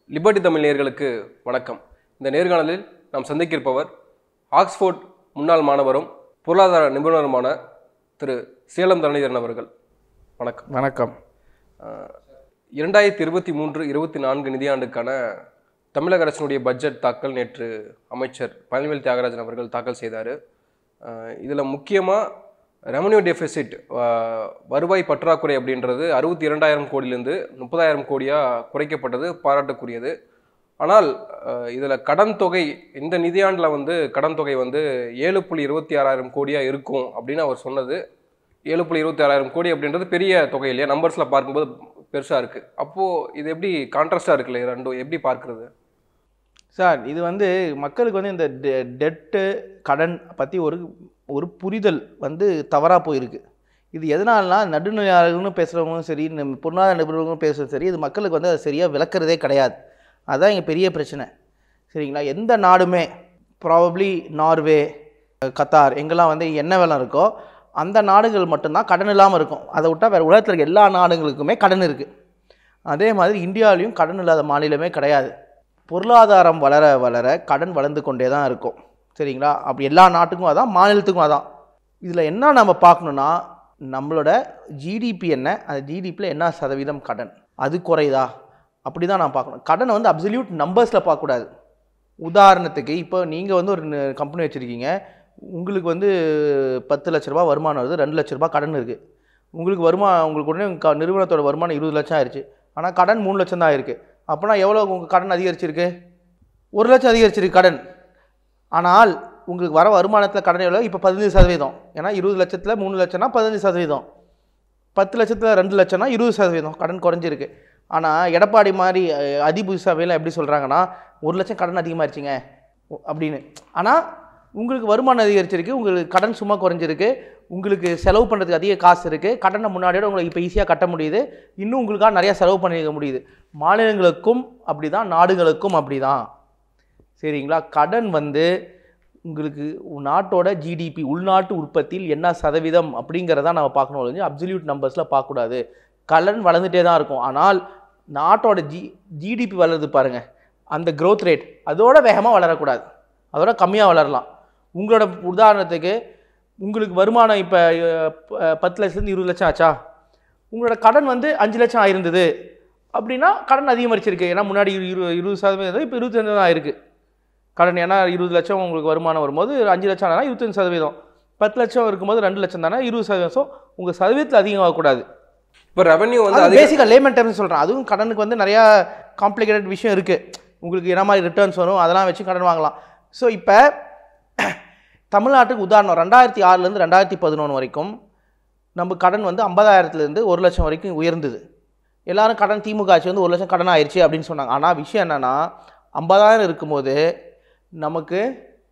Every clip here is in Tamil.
லிபர்டி தமிழ் நேயர்களுக்கு வணக்கம் இந்த நேர்காணலில் நாம் சந்திக்கிருப்பவர் ஆக்ஸ்போர்ட் முன்னாள் மாணவரும் பொருளாதார நிபுணருமான திரு சேலம் தரணிதரன் அவர்கள் வணக்கம் வணக்கம் அஹ், இரண்டாயிரத்தி இருபத்தி மூன்று இருபத்தி நான்கு நிதியாண்டுக்கான தமிழக அரசினுடைய பட்ஜெட் தாக்கல் நேற்று அமைச்சர் பழனிவேல் தியாகராஜன் அவர்கள் தாக்கல் செய்தார் இதில் முக்கியமாக ரெவன்யூ டெபிசிட் வருவாய் பற்றாக்குறை அப்படின்றது அறுபத்தி இரண்டாயிரம் கோடியிலிருந்து முப்பதாயிரம் கோடியாக குறைக்கப்பட்டது பாராட்டுக்குரியது ஆனால் இதில் கடன் தொகை இந்த நிதியாண்டில் வந்து கடன் தொகை வந்து ஏழு புள்ளி இருபத்தி ஆறாயிரம் கோடியாக இருக்கும் அப்படின்னு அவர் சொன்னது ஏழு புள்ளி இருபத்தி ஆறாயிரம் கோடி அப்படின்றது பெரிய தொகை இல்லையா நம்பர்ஸில் பார்க்கும்போது பெருசாக இருக்குது அப்போது இது எப்படி கான்ட்ராஸ்டாக இருக்குல்ல இது ரெண்டும் எப்படி பார்க்குறது சார் இது வந்து மக்களுக்கு வந்து இந்த டெட்டு கடன் பற்றி ஒரு ஒரு புரிதல் வந்து தவறாக போயிருக்கு இது எதனாலனா நடுநிலையாளர்களும் பேசுகிறவங்களும் சரி நம்ம பொருளாதார நிபுணர்களும் பேசுகிறதும் சரி இது மக்களுக்கு வந்து அதை சரியாக விளக்குறதே கிடையாது அதுதான் இங்கே பெரிய பிரச்சனை சரிங்களா எந்த நாடுமே ப்ராபப்ளி நார்வே கத்தார் எங்கெல்லாம் வந்து எண்ணெய் வெள்ளம் இருக்கோ அந்த நாடுகள் மட்டும்தான் கடன் இல்லாமல் இருக்கும் அதை விட்டால் வேறு உலகத்தில் இருக்க எல்லா நாடுகளுக்குமே கடன் இருக்குது அதே மாதிரி இந்தியாவிலையும் கடன் இல்லாத மாநிலமே கிடையாது பொருளாதாரம் வளர வளர கடன் வளர்ந்து கொண்டே தான் இருக்கும் சரிங்களா அப்படி எல்லா நாட்டுக்கும் அதான் மாநிலத்துக்கும் அதான் இதில் என்ன நம்ம பார்க்கணுன்னா நம்மளோட ஜிடிபி என்ன அந்த ஜிடிபியில் என்ன சதவீதம் கடன் அது குறையுதா அப்படி தான் நான் பார்க்கணும் கடனை வந்து அப்சல்யூட் நம்பர்ஸில் பார்க்கக்கூடாது உதாரணத்துக்கு இப்போ நீங்கள் வந்து ஒரு கம்பெனி வச்சுருக்கீங்க உங்களுக்கு வந்து பத்து லட்ச ரூபா வருமானம் வருது ரெண்டு லட்ச ரூபா கடன் இருக்குது உங்களுக்கு வருமானம் உங்களுக்கு உடனே உங்க க- நிறுவனத்தோட வருமானம் இருபது லட்சம் ஆயிடுச்சு ஆனால் கடன் மூணு லட்சம் தான் இருக்குது அப்போனா எவ்வளோ உங்கள் கடன் அதிகரிச்சிருக்கு ஒரு லட்சம் அதிகரிச்சிருக்கு கடன் ஆனால் உங்களுக்கு வர வருமானத்தில் கடன் எவ்வளோ இப்போ பதினஞ்சு சதவீதம் ஏன்னா இருபது லட்சத்தில் மூணு லட்சம்னா பதினஞ்சு சதவீதம் பத்து லட்சத்தில் ரெண்டு லட்சம்னா இருபது சதவீதம் கடன் குறைஞ்சிருக்கு ஆனால் எடப்பாடி மாதிரி அஹ், அதிபுதி சபையில் எப்படி சொல்கிறாங்கன்னா ஒரு லட்சம் கடன் அதிகமாகிடுச்சிங்க அப்படின்னு ஆனால் உங்களுக்கு வருமானம் அதிகரிச்சிருக்கு உங்களுக்கு கடன் சும்மா குறைஞ்சிருக்கு உங்களுக்கு செலவு பண்ணுறதுக்கு அதிக காசு இருக்குது கடனை முன்னாடியோட உங்களுக்கு இப்போ ஈஸியாக கட்ட முடியுது இன்னும் உங்களுக்காக நிறையா செலவு பண்ணிக்க முடியுது மாநிலங்களுக்கும் அப்படி தான் நாடுகளுக்கும் அப்படி தான் சரிங்களா கடன் வந்து உங்களுக்கு உ- நாட்டோட ஜிடிபி உள்நாட்டு உற்பத்தியில் என்ன சதவீதம் அப்படிங்கிறத நம்ம பார்க்கணும் ஒழிஞ்சு அப்சல்யூட் நம்பர்ஸில் பார்க்கக்கூடாது கடன் வளர்ந்துட்டே தான் இருக்கும் ஆனால் நாட்டோட ஜி ஜிடிபி வளருது பாருங்கள் அந்த growth ரேட் அதோட வேகமாக வளரக்கூடாது அதோட கம்மியாக வளரலாம் உங்களோட உதாரணத்துக்கு உங்களுக்கு வருமானம் இப்போ பத்து லட்சத்துலேருந்து இருபது லட்சம் ஆச்சா உங்களோட கடன் வந்து அஞ்சு லட்சம் ஆயிருந்தது அப்படின்னா கடன் அதிகரிச்சிருக்கு ஏன்னா முன்னாடி இரு இரு- இருபது சதவீதம் இப்போ இருபத்தஞ்சு தான் ஆயிருக்கு கடன் ஏன்னா இருபது லட்சம் உங்களுக்கு வருமானம் வரும்போது அஞ்சு லட்சம் ஆனால் இருபத்தஞ்சு சதவீதம் பத்து லட்சம் இருக்கும்போது ரெண்டு லட்சம் தானே இருபது சதவீதம் உங்கள் சதவீதத்தில் அதிகமாகக்கூடாது இப்போ ரெவன்யூ வந்து அது அதிக பேசிக்காக லேமன் டேர்ம்ஸ் சொல்கிறேன் அதுவும் கடனுக்கு வந்து நிறையா காம்ப்ளிகேட்டட் விஷயம் இருக்குது உங்களுக்கு என்ன மாதிரி ரிட்டர்ன்ஸ் வரும் அதெல்லாம் வச்சு கடன் வாங்கலாம் ஸோ இப்போ தமிழ்நாட்டுக்கு உதாரணம் ரெண்டாயிரத்தி ஆறுலேருந்து ரெண்டாயிரத்தி பதினொன்று வரைக்கும் நம்ம கடன் வந்து ஐம்பதாயிரத்துலேருந்து ஒரு லட்சம் வரைக்கும் உயர்ந்தது எல்லாரும் கடன் திமுக ஆட்சி வந்து ஒரு லட்சம் கடன் ஆயிடுச்சு அப்படின்னு சொன்னாங்க ஆனால் விஷயம் என்னென்னா ஐம்பதாயிரம் இருக்கும்போது நமக்கு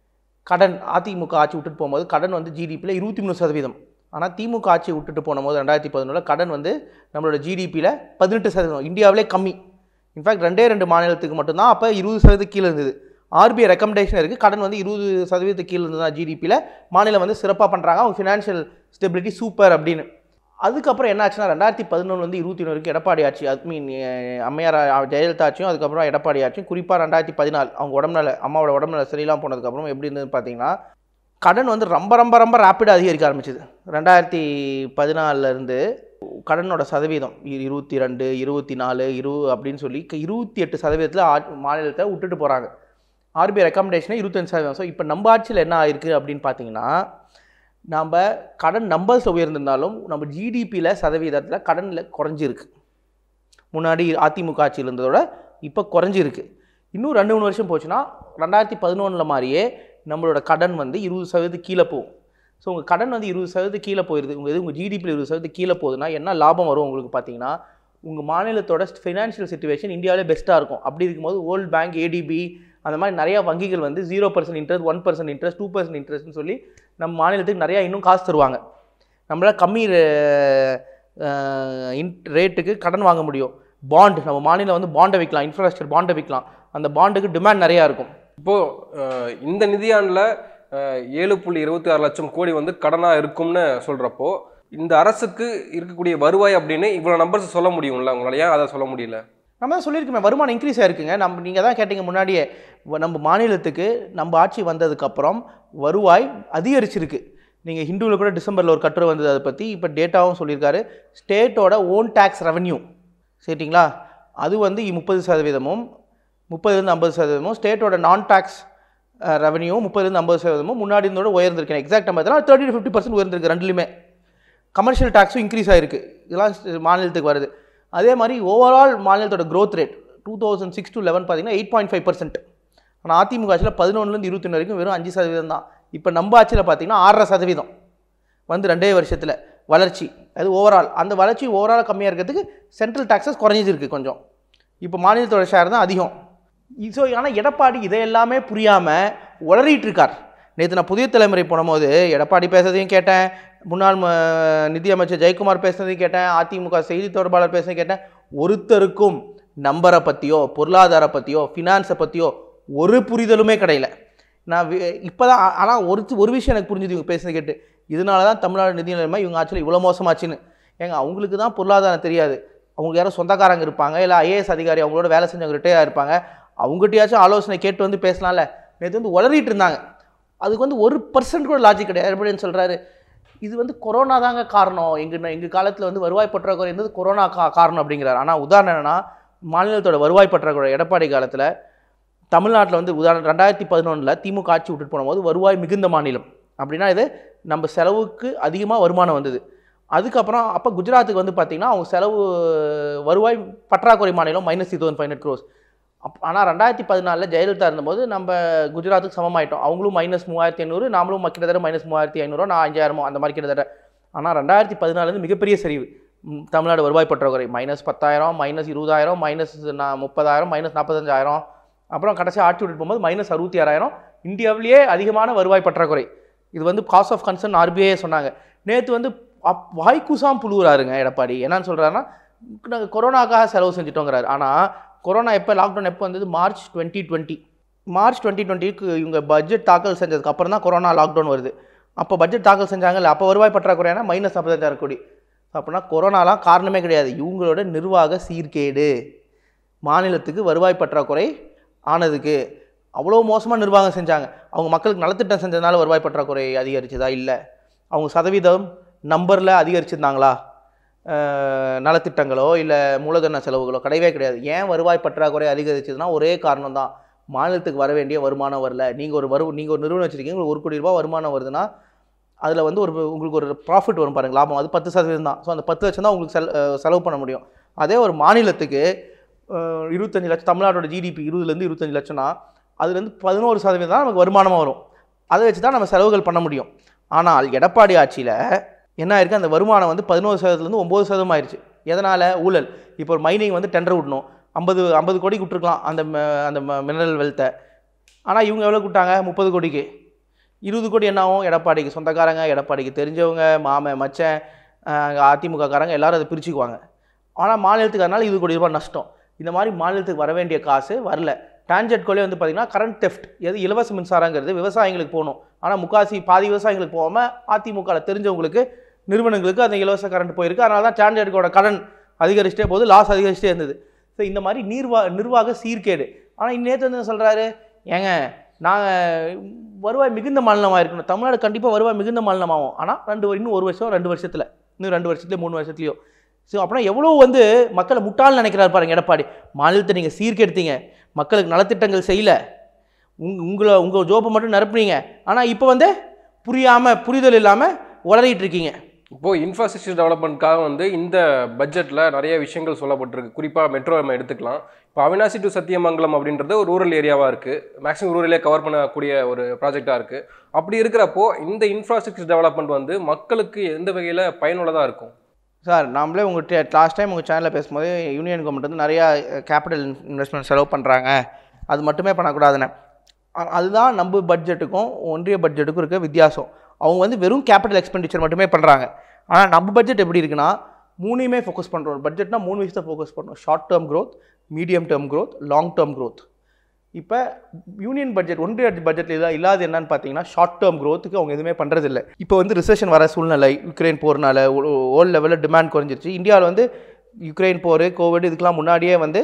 கடன் அதிமுக ஆட்சி விட்டுட்டு போகும்போது கடன் வந்து ஜிடிபியில் இருபத்தி மூணு சதவீதம் ஆனால் திமுக ஆட்சி விட்டுட்டு போகும்போது ரெண்டாயிரத்தி பதினொன்றில் கடன் வந்து நம்மளோட ஜிடிபியில் பதினெட்டு சதவீதம் இந்தியாவிலே கம்மி இன்ஃபேக்ட் ரெண்டே ரெண்டு மாநிலத்துக்கு மட்டும்தான் அப்போ இருபது சதவீதம் கீழே இருந்தது ஆர்பிஐ ரெக்கமெண்டேஷன் இருக்குது கடன் வந்து இருபது சதவீதத்துக்கு கீழே இருந்தது ஜிடிபியில் மாநிலம் வந்து சிறப்பாக பண்ணுறாங்க அவங்க ஃபினான்ஷியல் ஸ்டெபிலிட்டி சூப்பர் அப்படின்னு அதுக்கப்புறம் என்ன ஆச்சுன்னா ரெண்டாயிரத்தி பதினொன்றுலேருந்து இருபத்தி ஒன்று வரைக்கும் எடப்பாடி ஆட்சி ஐ மீன் அம்மையார் அ- ஜெயலலிதா ஆட்சியும் அதுக்கப்புறம் எடப்பாடி ஆட்சியும் குறிப்பாக ரெண்டாயிரத்தி பதினாலு அவங்க உடம்புல அம்மாவோட உடம்புல சரியில்லாம போனதுக்கப்புறம் எப்படி இருந்ததுன்னு பார்த்தீங்கன்னா கடன் வந்து ரொம்ப ரொம்ப ரொம்ப ரேப்பிடாக அதிகரிக்க ஆரம்பிச்சது ரெண்டாயிரத்தி பதினாலிருந்து கடனோட சதவீதம் இ- இருபத்தி ரெண்டு இருபத்தி நாலு இரு அப்படின்னு சொல்லி க- இருபத்தி எட்டு சதவீதத்தில் மாநிலத்தை விட்டுட்டு போகிறாங்க ஆர்பிஐ ரெக்கமெண்டேஷனே இருபத்தஞ்சு சதவீதம் ஸோ இப்போ நம்ம ஆட்சியில் என்ன ஆயிருக்கு அப்படின்னு பார்த்தீங்கன்னா நம்ம கடன் நம்பர்ஸில் உயர்ந்திருந்தாலும் நம்ம ஜிடிபியில் சதவீதத்தில் கடனில் குறைஞ்சிருக்கு முன்னாடி அதிமுக ஆட்சியில் இருந்ததோட இப்போ குறைஞ்சிருக்கு இன்னும் ரெண்டு மூணு வருஷம் போச்சுன்னா ரெண்டாயிரத்தி பதினொன்றில் மாதிரியே நம்மளோட கடன் வந்து இருபது சதவீதம் கீழே போகும் ஸோ உங்கள் கடன் வந்து இருபது சதவீதம் கீழே போயிடுது உங்கள் இது உங்கள் ஜிடிபியில் இருபது சதவீதம் கீழே போகுதுன்னா என்ன லாபம் வரும் உங்களுக்கு பார்த்தீங்கன்னா உங்கள் மாநிலத்தோட ஃபினான்ஷியல் சுச்சுவேஷன் இந்தியாவிலே பெஸ்ட்டாக இருக்கும் அப்படி இருக்கும்போது வேர்ல்ட் பேங்க் ஏடிபி அந்த மாதிரி நிறையா வங்கிகள் வந்து zero percent interest one percent interest two percent இன்ட்ரெஸ்ட்னு சொல்லி நம்ம மாநிலத்துக்கு நிறையா இன்னும் காசு தருவாங்க நம்மளால் கம்மி இன் ரேட்டுக்கு கடன் வாங்க முடியும் பாண்ட் நம்ம மாநிலம் வந்து பாண்டை விற்கலாம் இன்ஃப்ராஸ்ட்ரக்சர் பாண்டை விற்கலாம் அந்த பாண்டுக்கு டிமாண்ட் நிறையா இருக்கும் இப்போது இந்த நிதியாண்டில் ஏழு புள்ளி இருபத்தி ஆறு லட்சம் கோடி வந்து கடனாக இருக்கும்னு சொல்கிறப்போ இந்த அரசுக்கு இருக்கக்கூடிய வருவாய் அப்படின்னு இவ்வளோ நம்பர்ஸ் சொல்ல முடியும்ல உங்களால ஏன் அதை சொல்ல முடியல நம்ம தான் சொல்லியிருக்கோமே வருமானம் இன்க்ரீஸ் ஆயிருக்குங்க நம்ம நீங்கள் தான் கேட்டீங்க முன்னாடியே வ- நம்ம மாநிலத்துக்கு நம்ம ஆட்சி வந்ததுக்கப்புறம் வருவாய் அதிகரிச்சிருக்கு நீங்கள் ஹிந்துவில் கூட டிசம்பரில் ஒரு கட்டுரை வந்தது அதை பற்றி இப்போ டேட்டாவும் சொல்லியிருக்காரு ஸ்டேட்டோட ஓன் டேக்ஸ் ரெவன்யூ சரிங்களா அது வந்து முப்பது சதவீதமும் முப்பதுலேருந்து ஐம்பது சதவீதமும் ஸ்டேட்டோட நான் டேக்ஸ் ரெவன்யூ முப்பதுலேருந்து ஐம்பது சதவீதமும் முன்னாடி இருந்தோட உயர்ந்திருக்கு exact number thirty to fifty percent உயர்ந்திருக்கு ரெண்டுலையுமே கமர்ஷியல் டேக்ஸும் இன்க்ரீஸ் ஆயிருக்கு இதெல்லாம் ஸ் மாநிலத்துக்கு வருது அதே மாதிரி ஓவரால் மாநிலத்தோட growth rate two thousand six to eleven பார்த்தீங்கன்னா எயிட் பாயிண்ட் ஃபைவ் பர்சன்ட் ஆனால் அதிமுக ஆட்சியில் பதினொன்றுலேருந்து இருபத்தொன்று வரைக்கும் வெறும் அஞ்சு சதவீதம் தான் இப்போ நம்ம ஆட்சியில் பார்த்தீங்கன்னா ஆறரை சதவீதம் வந்து ரெண்டே வருஷத்தில் வளர்ச்சி அது ஓவரால் அந்த வளர்ச்சி ஓவரால் கம்மியாக இருக்கிறதுக்கு சென்ட்ரல் டாக்ஸஸ் குறைஞ்சிருக்கு கொஞ்சம் இப்போ மாநிலத்தோட ஷேர் தான் அதிகம் ஸோ ஆனால் எடப்பாடி இதை எல்லாமே புரியாமல் உளறிட்டு இருக்கார் நேற்று நான் புதிய தலைமுறை போனபோது எடப்பாடி பேசுறதையும் கேட்டேன் முன்னாள் ம- நிதியமைச்சர் ஜெயக்குமார் பேசுனதையும் கேட்டேன் அதிமுக செய்தி தொடர்பாளர் பேசுனதையும் கேட்டேன் ஒருத்தருக்கும் நம்பரை பற்றியோ பொருளாதார பற்றியோ ஃபினான்ஸை பற்றியோ ஒரு புரிதலுமே கிடையல நான் இப்போ தான் ஆனால் ஒரு ஒரு விஷயம் எனக்கு புரிஞ்சுது இவங்க பேசுனது கேட்டு இதனால தான் தமிழ்நாடு நிதி நிலைமை இவங்க ஆட்சியில் இவ்வளோ மோசமாச்சுன்னு ஏங்க அவங்களுக்கு தான் பொருளாதாரம் தெரியாது அவங்க யாரோ சொந்தக்காரங்க இருப்பாங்க இல்லை ஐஏஎஸ் அதிகாரி அவங்களோட வேலை செஞ்சவங்க ரிட்டையர் இருப்பாங்க அவங்ககிட்டயாச்சும் ஆலோசனை கேட்டு வந்து பேசலாம்ல நேற்று வந்து உளறிட்டு இருந்தாங்க அதுக்கு வந்து ஒரு பர்சன்ட் கூட லாஜிக் கிடையாது எப்படின்னு சொல்கிறாரு இது வந்து கொரோனா தாங்க காரணம் எங்கள் எங்கள் காலத்தில் வந்து வருவாய் பற்றாக்குறை இருந்தது கொரோனா கா காரணம் அப்படிங்கிறார் ஆனால் உதாரணம் என்னன்னா மாநிலத்தோட வருவாய் பற்றாக்குறை எடப்பாடி காலத்தில் தமிழ்நாட்டில் வந்து உதாரணம் ரெண்டாயிரத்தி பதினொன்றில் திமுக ஆட்சி விட்டுட்டு போனபோது வருவாய் மிகுந்த மாநிலம் அப்படின்னா இது நம்ம செலவுக்கு அதிகமாக வருமானம் வந்தது அதுக்கப்புறம் அப்போ குஜராத்துக்கு வந்து பார்த்திங்கன்னா அவங்க செலவு வருவாய் பற்றாக்குறை மாநிலம் minus three thousand five hundred crores up ஆனால் ரெண்டாயிரத்தி பதினாலில் ஜெயலலிதா இருந்தபோது நம்ம குஜராத்துக்கு சமமாயிட்டோம் அவங்களும் மைனஸ் மூவாயிரத்தி ஐநூறு நாமளும் ம- கிட்டத்தட்ட மைனஸ் மூவாயிரத்தி ஐநூறுவா நான் அஞ்சாயிரமோ அந்த மாதிரி கிட்டத்தட்ட ஆனால் ரெண்டாயிரத்தி பதினாலேருந்து மிகப்பெரிய சரிவு ம், தமிழ்நாடு வருவாய் பற்றாக்குறை மைனஸ் பத்தாயிரம் மைனஸ் இருபதாயிரம் மைனஸ் நான் முப்பதாயிரம் மைனஸ் நாற்பத்தஞ்சாயிரம் அப்புறம் கடைசி ஆட்சி விட்டு போகும்போது மைனஸ் அறுபத்தி ஆறாயிரம் இந்தியாவிலேயே அதிகமான வருவாய் பற்றாக்குறை இது வந்து காஸ்ட் ஆஃப் கன்சர்ன் ஆர்பிஐ சொன்னாங்க நேற்று வந்து அப் வாய்க்குசாம் புழுவுறாருங்க எடப்பாடி என்னன்னு சொல்கிறாருன்னா நாங்கள் கொரோனாக்காக செலவு செஞ்சிட்டோங்கிறாரு ஆனால் கொரோனா எப்போ லாக்டவுன் எப்போ வந்தது March twenty twenty March twenty டுவெண்ட்டிக்கு இவங்க பட்ஜெட் தாக்கல் செஞ்சதுக்கு அப்புறம் தான் கொரோனா லாக்டவுன் வருது அப்போ பட்ஜெட் தாக்கல் செஞ்சாங்கல்ல அப்போ வருவாய் பற்றாக்குறையான மைனஸ் நாற்பத்தஞ்சாயிரம் கோடி அப்படின்னா கொரோனாலாம் காரணமே கிடையாது இவங்களோட நிர்வாக சீர்கேடு மாநிலத்துக்கு வருவாய் பற்றாக்குறை ஆனதுக்கு அவ்வளோ மோசமாக நிர்வாகம் செஞ்சாங்க அவங்க மக்களுக்கு நலத்திட்டம் செஞ்சதுனால வருவாய் பற்றாக்குறை அதிகரிச்சதா இல்லை அவங்க சதவீதம் நம்பரில் அதிகரிச்சிருந்தாங்களா அஹ், நலத்திட்டங்களோ இல்லை மூலதன செலவுகளோ கிடையவே கிடையாது ஏன் வருவாய் பற்றாக்குறை அதிகரிச்சதுன்னா ஒரே காரணம் தான் மாநிலத்துக்கு வர வேண்டிய வருமானம் வரல நீங்கள் ஒரு வரு நீங்கள் ஒரு நிறுவனம் வச்சுருக்கீங்க உங்களுக்கு ஒரு கோடி ரூபாய் வருமானம் வருதுன்னா அதில் வந்து ஒரு உங்களுக்கு ஒரு ப்ராஃபிட் வரும் பாருங்க லாபம் அது பத்து சதவீதம் தான் ஸோ அந்த பத்து லட்சம் தான் உங்களுக்கு செல் அஹ், செலவு பண்ண முடியும் அதே ஒரு மாநிலத்துக்கு அஹ், இருபத்தஞ்சு லட்சம் தமிழ்நாட்டோட ஜிடிபி இருபதுலேருந்து இருபத்தஞ்சு லட்சம்னா அதுலேருந்து பதினோரு சதவீதம் தான் நமக்கு வருமானமாக வரும் அதை வச்சு தான் நம்ம செலவுகள் பண்ண முடியும் ஆனால் எடப்பாடி ஆட்சியில் என்ன ஆயிருக்கு அந்த வருமானம் வந்து பதினோரு சதவீதத்துலேருந்து ஒம்பது சதவீதம் ஆயிடுச்சு எதனால் ஊழல் இப்போ ஒரு மைனிங் வந்து டெண்டர் விடணும் ஐம்பது ஐம்பது கோடிக்கு விட்டுருக்கலாம் அந்த ம- அந்த மினரல் வெல்த்தை ஆனால் இவங்க எவ்வளோ விட்டாங்க முப்பது கோடிக்கு இருபது கோடி என்ன ஆகும் எடப்பாடிக்கு சொந்தக்காரங்க எடப்பாடிக்கு தெரிஞ்சவங்க மாமன் மச்சன் அஹ் அதிமுக காரங்க எல்லாரும் அதை பிரிச்சுக்குவாங்க ஆனால் மாநிலத்துக்கு அதனால இருபது கோடி ரூபாய் நஷ்டம் இந்த மாதிரி மாநிலத்துக்கு வர வேண்டிய காசு வரல டான்ஜெட்கோலே வந்து பார்த்திங்கன்னா கரண்ட் தெஃப்ட் எது இலவச மின்சாரங்கிறது விவசாயிங்களுக்கு போகணும் ஆனால் முக்காசி பாதி விவசாயிங்களுக்கு போகாமல் அதிமுகவில் தெரிஞ்சவங்களுக்கு நிறுவனங்களுக்கு அந்த இலவச கரண்ட் போயிருக்கு அதனால தான் டான்ஜெட்கோட கடன் அதிகரிச்சிட்டே போது லாஸ் அதிகரிச்சிட்டே இருந்தது ஸோ இந்த மாதிரி நீர்வா நிர்வாக சீர்கேடு ஆனால் நேற்று வந்து என்ன சொல்கிறாரு ஏங்க நாங்கள் வருவாய் மிகுந்த மாநிலமாக இருக்கணும் தமிழ்நாடு கண்டிப்பாக வருவாய் மிகுந்த மாநிலமாகும் ஆனால் ரெண்டு வரு- இன்னும் ஒரு வருஷம் ரெண்டு வருஷத்தில் இன்னும் ரெண்டு வருஷத்துலையோ மூணு வருஷத்துலையோ ஸோ அப்படின்னா எவ்வளோ வந்து மக்களை முட்டாள் நினைக்கிறாரு பாருங்க எடப்பாடி மாநிலத்தை நீங்கள் சீர்கெடுத்தீங்க மக்களுக்கு நலத்திட்டங்கள் செய்யல உங் உங்களை உங்கள் ஜோப்பை மட்டும் நிரப்புனீங்க ஆனால் இப்போ வந்து புரியாமல் புரிதல் இல்லாமல் உளறிட்டு இருக்கீங்க இப்போ இன்ஃப்ராஸ்ட்ரக்சர் டெவலப்மெண்ட்காக வந்து இந்த பட்ஜெட்டில் நிறைய விஷயங்கள் சொல்லப்பட்டிருக்கு குறிப்பாக மெட்ரோ நம்ம எடுத்துக்கலாம் இப்போ அவினாசி டு சத்தியமங்கலம் அப்படின்றது ஒரு ரூரல் ஏரியாவாக இருக்குது மேக்ஸிமம் ரூரலே கவர் பண்ணக்கூடிய ஒரு ப்ராஜெக்டாக இருக்குது அப்படி இருக்கிறப்போ இந்த இன்ஃப்ராஸ்ட்ரக்சர் டெவலப்மெண்ட் வந்து மக்களுக்கு எந்த வகையில் பயனுள்ளதாக இருக்கும் சார் நாமளே உங்கள் லாஸ்ட் டைம் உங்கள் சேனலில் பேசும்போது யூனியன் கவர்மெண்ட் வந்து நிறையா கேபிட்டல் இன்வெஸ்ட்மெண்ட் செலவு பண்ணுறாங்க அது மட்டுமே பண்ணக்கூடாதுன்னு ஆ- அதுதான் நம்ம பட்ஜெட்டுக்கும் ஒன்றிய பட்ஜெட்டுக்கும் இருக்க வித்தியாசம் அவங்க வந்து வெறும் கேபிட்டல் எக்ஸ்பெண்டிச்சர் மட்டுமே பண்ணுறாங்க ஆனால் நம்ம பட்ஜெட் எப்படி இருக்குன்னா மூணையுமே ஃபோக்கஸ் பண்ணுறோம் பட்ஜெட்னா மூணு விஷயத்தை ஃபோக்கஸ் பண்ணுறோம் short term growth medium term growth long term growth இப்போ யூனியன் பட்ஜெட் ஒன்றிய பட்ஜெட்டில் இதா இல்லாத என்னன்னு பார்த்தீங்கன்னா ஷார்ட் டேர்ம் க்கு அவங்க எதுவுமே பண்ணுறதில்ல இப்போ வந்து ரிசெஷன் வர சூழ்நிலை யுக்ரைன் போர்னால ஓல்ட் லெவலில் டிமாண்ட் குறைஞ்சிருச்சு இந்தியாவில் வந்து யுக்ரைன் போர் கோவிட் இதுக்கெல்லாம் முன்னாடியே வந்து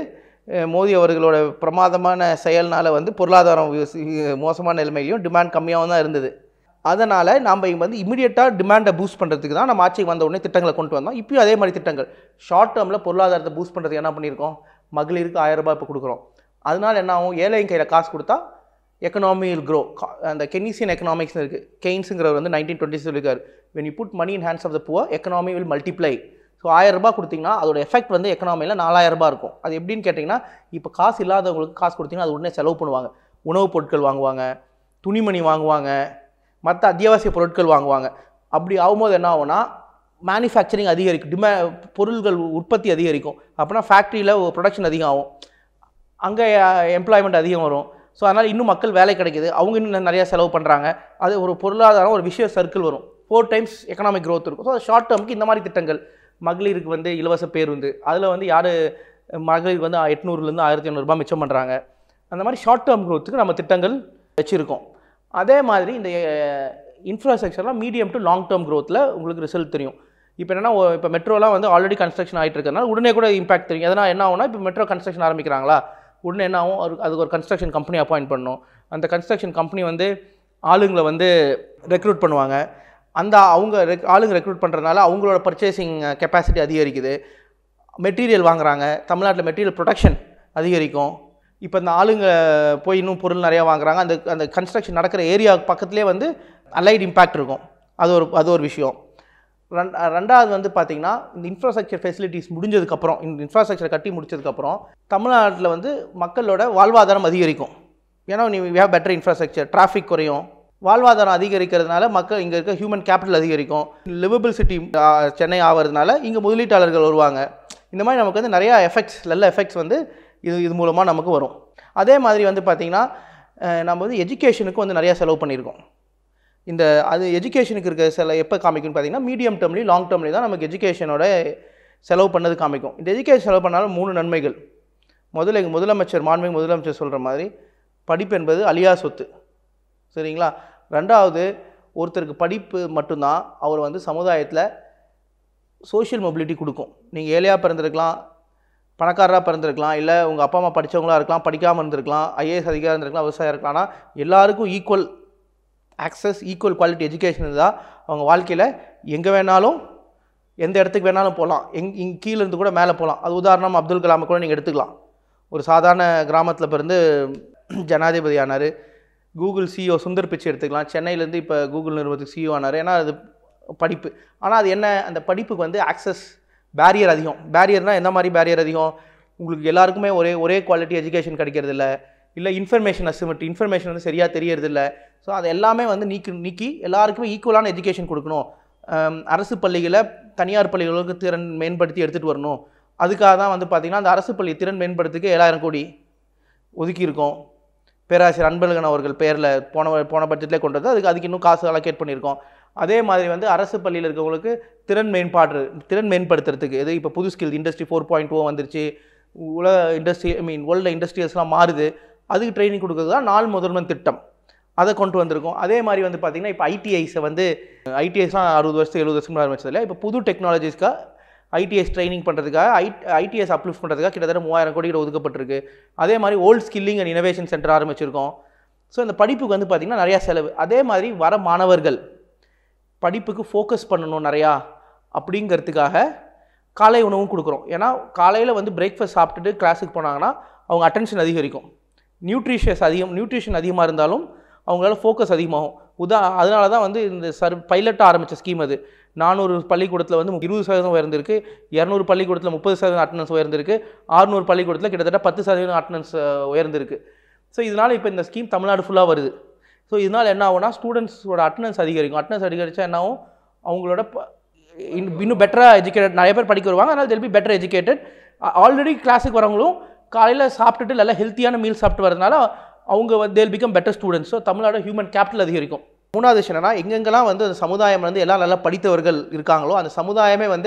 அஹ், மோடி அவர்களோட பிரமாதமான செயல்னால வந்து பொருளாதாரம் வி- மோசமான நிலைமையிலையும் டிமாண்ட் கம்மியாகவும் தான் இருந்தது அதனால் நாம் வந்து இமிடியட்டாக டிமாண்டை பூஸ்ட் பண்ணுறதுக்கு தான் நம்ம ஆட்சிக்கு வந்த உடனே திட்டங்களை கொண்டு வந்தோம் இப்பயும் அதே மாதிரி திட்டங்கள் ஷார்ட் டேர்மில் பொருளாதாரத்தை பூஸ்ட் பண்ணுறதுக்கு என்ன பண்ணியிருக்கோம் மகளிருக்கு ஆயிரம் ரூபாய் இப்போ கொடுக்குறோம் அதனால என்ன ஆகும் ஏழையின் கையில் காசு கொடுத்தா எக்கனாமி வில் க்ரோ அந்த கெனிசியன் எக்கனாமிக்ஸ் இருக்குது கெய்ன்ஸுங்கிறவர் வந்து நைன்டீன் டுவெண்ட்டி சொல்லியிருக்காரு when you put money in hands of the poor economy will multiply so ஆயிரம் ரூபாய் கொடுத்தீங்கன்னா அதோட எஃபெக்ட் வந்து எக்கனாமியில் நாலாயிரம் ரூபாய் இருக்கும் அது எப்படின்னு கேட்டிங்கன்னா இப்போ காசு இல்லாதவங்களுக்கு காசு கொடுத்தீங்கன்னா அது உடனே செலவு பண்ணுவாங்க உணவுப் பொருட்கள் வாங்குவாங்க துணிமணி வாங்குவாங்க மற்ற அத்தியாவசிய பொருட்கள் வாங்குவாங்க அப்படி ஆகும்போது என்ன ஆகும்னா மேனுஃபேக்சரிங் அதிகரிக்கும் டிமா பொருள்கள் உற்பத்தி அதிகரிக்கும் அப்படின்னா ஃபேக்ட்ரியில் ப்ரொடக்ஷன் அதிகம் ஆகும் அங்கே எம்ப்ளாய்மெண்ட் அதிகம் வரும் ஸோ அதனால் இன்னும் மக்கள் வேலை கிடைக்குது அவங்க இன்னும் நிறையா செலவு பண்ணுறாங்க அது ஒரு பொருளாதாரம் ஒரு விஷய சர்க்கிள் வரும் ஃபோர் டைம்ஸ் எக்கனாமிக் growth இருக்கும் ஸோ ஷார்ட் டேர்முக்கு இந்த மாதிரி திட்டங்கள் மகளிருக்கு வந்து இலவச பேருந்து அதில் வந்து யார் மகளிருக்கு வந்து எட்நூறுலேருந்து ஆயிரத்தி ஐநூறுரூபா மிச்சம் பண்ணுறாங்க அந்த மாதிரி ஷார்ட் டேர்ம் growthக்கு நம்ம திட்டங்கள் வச்சுருக்கோம் அதே மாதிரி இந்த இன்ஃப்ராஸ்ட்ரக்சர்லாம் மீடியம் டு லாங் டேர்ம் growthல உங்களுக்கு ரிசல்ட் தெரியும் இப்போ என்னன்னா ஒ- இப்போ மெட்ரோலாம் வந்து ஆல்ரெடி கன்ஸ்ட்ரக்ஷன் ஆகிட்டு இருக்கறனால உடனே கூட இம்பாக்ட் தெரியும் எதனால் என்ன ஆகும்னா இப்போ மெட்ரோ கன்ஸ்ட்ரக்ஷன் ஆரம்பிக்கிறாங்களா உடனே என்ன ஆகும் ஒரு அதுக்கு ஒரு கன்ஸ்ட்ரக்ஷன் கம்பெனி அப்பாயிண்ட் பண்ணணும் அந்த கன்ஸ்ட்ரக்ஷன் கம்பெனி வந்து ஆளுங்களை வந்து ரெக்ரூட் பண்ணுவாங்க அந்த அவங்க rec- ஆளுங்க ரெக்ரூட் பண்ணுறதுனால அவங்களோட பர்ச்சேசிங் கெப்பாசிட்டி அதிகரிக்குது மெட்டீரியல் வாங்குறாங்க தமிழ்நாட்டில் மெட்டீரியல் ப்ரொடக்ஷன் அதிகரிக்கும் இப்போ இந்த ஆளுங்க போய் இன்னும் பொருள் நிறையா வாங்குறாங்க அந்த அந்த கன்ஸ்ட்ரக்ஷன் நடக்கிற ஏரியா பக்கத்துலேயே வந்து அலைட் இம்பேக்ட் இருக்கும் அது ஒரு அது ஒரு விஷயம் ரெண் ரெண்டாவது வந்து பார்த்தீங்கன்னா இந்த இன்ஃப்ராஸ்ட்ரக்சர் ஃபெசிலிட்டிஸ் முடிஞ்சதுக்கப்புறம் இந்த இன்ஃப்ராஸ்ட்ரக்சர் கட்டி முடிச்சதுக்கப்புறம் தமிழ்நாட்டில் வந்து மக்களோட வாழ்வாதாரம் அதிகரிக்கும் ஏன்னா நீ we have better infrastructure traffic குறையும் வாழ்வாதாரம் அதிகரிக்கிறதுனால மக்கள் இங்கே இருக்க ஹியூமன் கேபிட்டல் அதிகரிக்கும் லிவபிள் சிட்டி சென்னை ஆகிறதுனால இங்கே முதலீட்டாளர்கள் வருவாங்க இந்த மாதிரி நமக்கு வந்து நிறையா எஃபெக்ட்ஸ் நல்ல எஃபெக்ட்ஸ் வந்து இது இது மூலமாக நமக்கு வரும் அதே மாதிரி வந்து பார்த்திங்கன்னா அஹ், நம்ம வந்து எஜுகேஷனுக்கு வந்து நிறையா செலவு பண்ணியிருக்கோம் இந்த அது எஜுகேஷனுக்கு இருக்க சில எப்போ காமிக்கும்னு பார்த்தீங்கன்னா மீடியம் டேர்ம்லேயும் லாங் டேர்ம்லேயும் தான் நமக்கு எஜுகேஷனோட செலவு பண்ணது காமிக்கும் இந்த எஜுகேஷன் செலவு பண்ணாலும் மூணு நன்மைகள் முதல்ல எங்கள் முதலமைச்சர் மாண்புமிகு முதலமைச்சர் சொல்கிற மாதிரி படிப்பு என்பது அழியா சொத்து சரிங்களா ரெண்டாவது ஒருத்தருக்கு படிப்பு மட்டும்தான் அவர் வந்து சமுதாயத்தில் சோஷியல் மொபிலிட்டி கொடுக்கும் நீங்கள் ஏழையாக பிறந்திருக்கலாம் பணக்காரராக பிறந்திருக்கலாம் இல்லை உங்கள் அப்பா அம்மா படித்தவங்களா இருக்கலாம் படிக்காமல் இருந்திருக்கலாம் ஐஏஎஸ் அதிகாரி இருந்திருக்கலாம் விவசாயம் இருக்கலாம் ஆனால் எல்லாருக்கும் equal access equal quality education இருந்தால் அவங்க வாழ்க்கையில் எங்கே வேணாலும் எந்த இடத்துக்கு வேணாலும் போகலாம் எங் இங் கீழ இருந்து கூட மேலே போகலாம் அது உதாரணம் அப்துல் கலாமை கூட நீங்கள் எடுத்துக்கலாம் ஒரு சாதாரண கிராமத்தில் பிறந்து ஜனாதிபதி ஆனார் கூகுள் சிஇஓ சுந்தர் பிச்சை எடுத்துக்கலாம் சென்னையிலேருந்து இப்போ கூகுள் நிறுவனத்துக்கு சிஇஓ ஆனார் ஏன்னா அது படிப்பு ஆனால் அது என்ன அந்த படிப்புக்கு வந்து ஆக்சஸ் பேரியர் அதிகம் பேரியர்னால் எந்த மாதிரி பேரியர் அதிகம் உங்களுக்கு எல்லாருக்குமே ஒரே ஒரே குவாலிட்டி எஜுகேஷன் கிடைக்கிறது இல்ல இல்லை இன்ஃபர்மேஷன் அசிமெட்ரி இன்ஃபர்மேஷன் வந்து சரியாக தெரியறது இல்ல ஸோ அது எல்லாமே வந்து நீக்கி நீக்கி எல்லாருக்குமே ஈக்குவலான எஜுகேஷன் கொடுக்கணும் அம், அரசு பள்ளிகளை தனியார் பள்ளிகளுக்கு திறன் மேம்படுத்தி எடுத்துகிட்டு வரணும் அதுக்காக தான் வந்து பார்த்திங்கன்னா அந்த அரசு பள்ளி திறன் மேம்படுத்துக்கு ஏழாயிரம் கோடி ஒதுக்கியிருக்கோம் பேராசிரியர் அன்பழகன் அவர்கள் பேரில் போன போன பட்ஜெட்லேயே கொண்டு வந்து அதுக்கு அதுக்கு இன்னும் காசு அலோகேட் பண்ணியிருக்கோம் அதே மாதிரி வந்து அரசு பள்ளியில் இருக்கவங்களுக்கு திறன் மேம்பாடு திறன் மேம்படுத்துறதுக்கு இது இப்போ புது skill industry four point o வந்துருச்சு உலக இண்டஸ்ட்ரி ஐ மீன் வேர்ல்டு இண்டஸ்ட்ரியல்ஸ்லாம் மாறுது அதுக்கு ட்ரைனிங் கொடுக்குறது தான் நாள் முதல்வன் திட்டம் அதை கொண்டு வந்திருக்கோம் அதே மாதிரி வந்து பார்த்திங்கன்னா இப்போ ஐடிஐஸை வந்து ஐடிஐஸ்லாம் அறுபது வருஷம் எழுபது வருஷம் ஆரம்பிச்சது இல்லை இப்போ புது டெக்னாலஜிஸ்க்காக ஐடிஎஸ் ட்ரைனிங் பண்ணுறதுக்காக ஐ ஐடிஎஸ் அப்லிஃப்ட் பண்ணுறதுக்காக கிட்டத்தட்ட மூவாயிரம் கோடி கிட்ட ஒதுக்கப்பட்டிருக்கு அதே மாதிரி old skilling and innovation center ஆரம்பிச்சிருக்கோம் ஸோ இந்த படிப்புக்கு வந்து பார்த்திங்கன்னா நிறையா செலவு அதே மாதிரி வர மாணவர்கள் படிப்புக்கு ஃபோக்கஸ் பண்ணணும் நிறையா அப்படிங்கிறதுக்காக காலை உணவும் கொடுக்குறோம் ஏன்னா காலையில் வந்து பிரேக்ஃபாஸ்ட் சாப்பிட்டுட்டு கிளாஸுக்கு போனாங்கன்னா அவங்க அட்டென்ஷன் அதிகரிக்கும் நியூட்ரிஷியஸ் அதிகம் நியூட்ரிஷன் அதிகமாக இருந்தாலும் அவங்களால ஃபோக்கஸ் அதிகமாகும் உதா அதனால தான் வந்து இந்த சர் பைலட்டாக ஆரம்பித்த ஸ்கீம் அது நானூறு பள்ளிக்கூடத்தில் வந்து இருபது சதவீதம் உயர்ந்திருக்கு இரநூறு பள்ளிக்கூடத்தில் முப்பது சதவீதம் அட்டனன்ஸ் உயர்ந்திருக்கு ஆறுநூறு பள்ளிக்கூடத்தில் கிட்டத்தட்ட பத்து சதவீதம் அட்டனன்ஸ் உயர்ந்திருக்கு ஸோ இதனால் இப்போ இந்த ஸ்கீம் தமிழ்நாடு ஃபுல்லாக வருது ஸோ இதனால் என்ன ஆகும்னா ஸ்டூடெண்ட்ஸோட அட்டனன்ஸ் அதிகரிக்கும் அட்டனன்ஸ் அதிகரித்தா என்ன ஆகும் அவங்களோட ப- இன்னும் இன்னும் பெட்டராக எஜுகேட்டட் நிறைய பேர் படிக்க வருவாங்க அதனால் they'll be better educated already கிளாஸுக்கு வரவங்களும் காலையில் சாப்பிட்டுட்டு நல்லா ஹெல்த்தியான மீல் சாப்பிட்டு வரதுனால அவங்க வந்து they'll become better students so Tamil Nadu human capital அதிகரிக்கும் மூணாவது விஷயம் என்னன்னா எங்கெங்கெல்லாம் வந்து அந்த சமுதாயம் வந்து எல்லாம் நல்லா படித்தவர்கள் இருக்காங்களோ அந்த சமுதாயமே வந்து